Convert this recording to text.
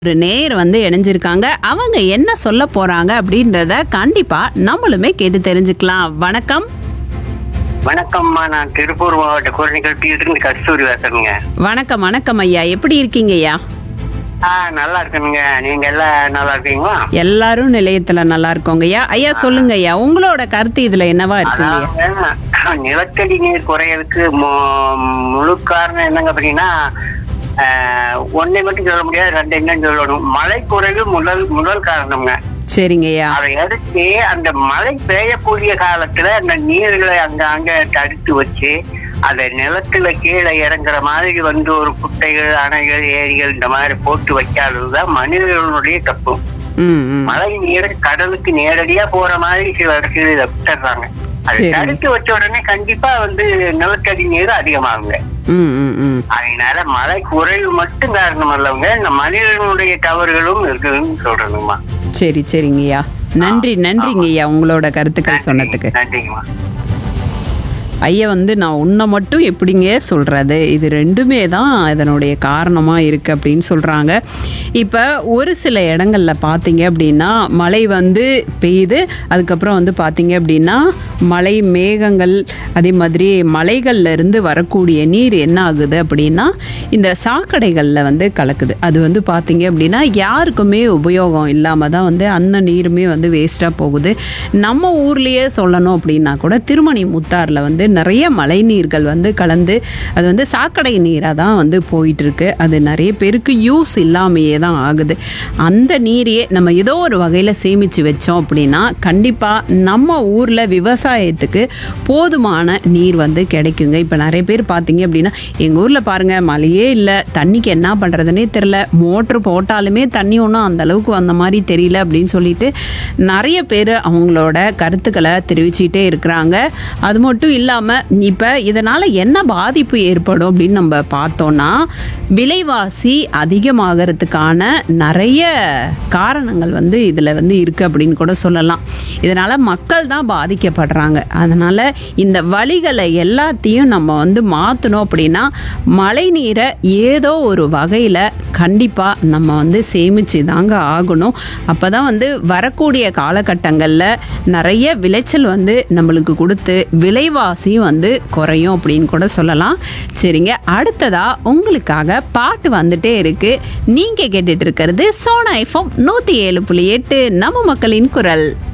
ஒரு நேர் வந்து இணைஞ்சிருக்காங்க அவங்க என்ன சொல்ல போறாங்க அப்படின்றத கண்டிப்பா நம்மளுமே கேட்டு தெரிஞ்சுக்கலாம் வணக்கம் வணக்கம்மா நான் திருப்பூர் மாவட்ட குழந்தைகள் இருந்து கஸ்தூரி பேசுறேங்க வணக்கம் வணக்கம் ஐயா எப்படி இருக்கீங்க ஐயா ஆ நல்லா இருக்கணுங்க நீங்க எல்லாம் நல்லா இருக்கீங்களா எல்லாரும் நிலையத்துல நல்லா இருக்கோங்க ஐயா ஐயா சொல்லுங்க ஐயா உங்களோட கருத்து இதுல என்னவா இருக்குங்க ஐயா அதாவது நிலத்தடி நீர் குறையறதுக்கு மு- முழு காரணம் என்னங்க அப்படின்னா ஆஹ், ஒண்ணை மட்டும் சொல்ல முடியாது ரெண்டு என்னன்னு சொல்லணும் மழை குறைவு முதல் முதல் காரணம்ங்க சரிங்க ஐயா அதை அடுத்து அந்த மழை பெய்யக்கூடிய காலத்துல அந்த நீர்களை அங்க அங்க தடுத்து வச்சு அதை நிலத்துல கீழே இறங்குற மாதிரி வந்து ஒரு குட்டைகள் அணைகள் ஏரிகள் இந்த மாதிரி போட்டு வைக்காததுதான் மனிதர்களுடைய தப்பு ம் ம் மழை நீர் கடலுக்கு நேரடியா போற மாதிரி சில இடத்துல இதை விட்டுறாங்க அதை சரி. தடுத்து வச்ச உடனே கண்டிப்பா வந்து நிலத்தடி நீர் அதிகமாகுங்க ம் ம் ம் அதனால மழை குறைவு மட்டும் காரணம் அல்லவங்க இந்த மனிதர்களுடைய தவறுகளும் இருக்குதுன்னு சொல்றேங்கம்மா சரி சரிங்க ஐயா நன்றி நன்றிங்க ஐயா உங்களோட கருத்துக்கள் சொன்னதுக்கு நன்றிங்கம்மா ஐயா வந்து நான் உன்னை மட்டும் எப்படிங்க சொல்கிறது இது ரெண்டுமே தான் இதனுடைய காரணமாக இருக்குது அப்படின்னு சொல்கிறாங்க இப்போ ஒரு சில இடங்களில் பார்த்தீங்க அப்படின்னா மழை வந்து பெய்யுது அதுக்கப்புறம் வந்து பார்த்தீங்க அப்படின்னா மழை மேகங்கள் அதே மாதிரி மலைகள்ல இருந்து வரக்கூடிய நீர் என்ன ஆகுது அப்படின்னா இந்த சாக்கடைகளில் வந்து கலக்குது அது வந்து பார்த்தீங்க அப்படின்னா யாருக்குமே உபயோகம் இல்லாமல் தான் வந்து அந்த நீருமே வந்து வேஸ்ட்டாக போகுது நம்ம ஊர்லேயே சொல்லணும் அப்படின்னா கூட திருமணி முத்தாரில் வந்து நிறைய மழை நீர்கள் வந்து கலந்து அது வந்து சாக்கடை நீராக தான் வந்து போயிட்டு இருக்கு அது நிறைய பேருக்கு யூஸ் இல்லாமையே தான் ஆகுது அந்த நீரையே நம்ம ஏதோ ஒரு வகையில் சேமித்து வச்சோம் அப்படின்னா கண்டிப்பாக நம்ம ஊரில் விவசாயத்துக்கு போதுமான நீர் வந்து கிடைக்குங்க இப்போ நிறைய பேர் பார்த்தீங்க அப்படின்னா எங்கள் ஊரில் பாருங்கள் மழையே இல்லை தண்ணிக்கு என்ன பண்ணுறதுனே தெரில மோட்ரு போட்டாலுமே தண்ணி ஒன்றும் அந்த அளவுக்கு வந்த மாதிரி தெரியல அப்படின்னு சொல்லிட்டு நிறைய பேர் அவங்களோட கருத்துக்களை தெரிவிச்சுட்டே இருக்கிறாங்க அது மட்டும் இல்லாமல் இப்போ இதனால் என்ன பாதிப்பு ஏற்படும் அப்படின்னு நம்ம பார்த்தோன்னா விலைவாசி அதிகமாகிறதுக்கான நிறைய காரணங்கள் வந்து இதில் வந்து இருக்குது அப்படின்னு கூட சொல்லலாம் இதனால் மக்கள் தான் பாதிக்கப்படுறாங்க அதனால் இந்த வழிகளை எல்லாத்தையும் நம்ம வந்து மாற்றணும் அப்படின்னா மழை நீரை ஏதோ ஒரு வகையில் கண்டிப்பாக நம்ம வந்து சேமித்து தாங்க ஆகணும் அப்போ தான் வந்து வரக்கூடிய காலகட்டங்களில் நிறைய விளைச்சல் வந்து நம்மளுக்கு கொடுத்து விலைவாசியும் வந்து குறையும் அப்படின்னு கூட சொல்லலாம் சரிங்க அடுத்ததாக உங்களுக்காக பாட்டு வந்துட்டே இருக்கு நீங்கள் கேட்டுட்டு இருக்கிறது சோனா எஃப்எம் நூற்றி ஏழு புள்ளி எட்டு நம்ம மக்களின் குரல்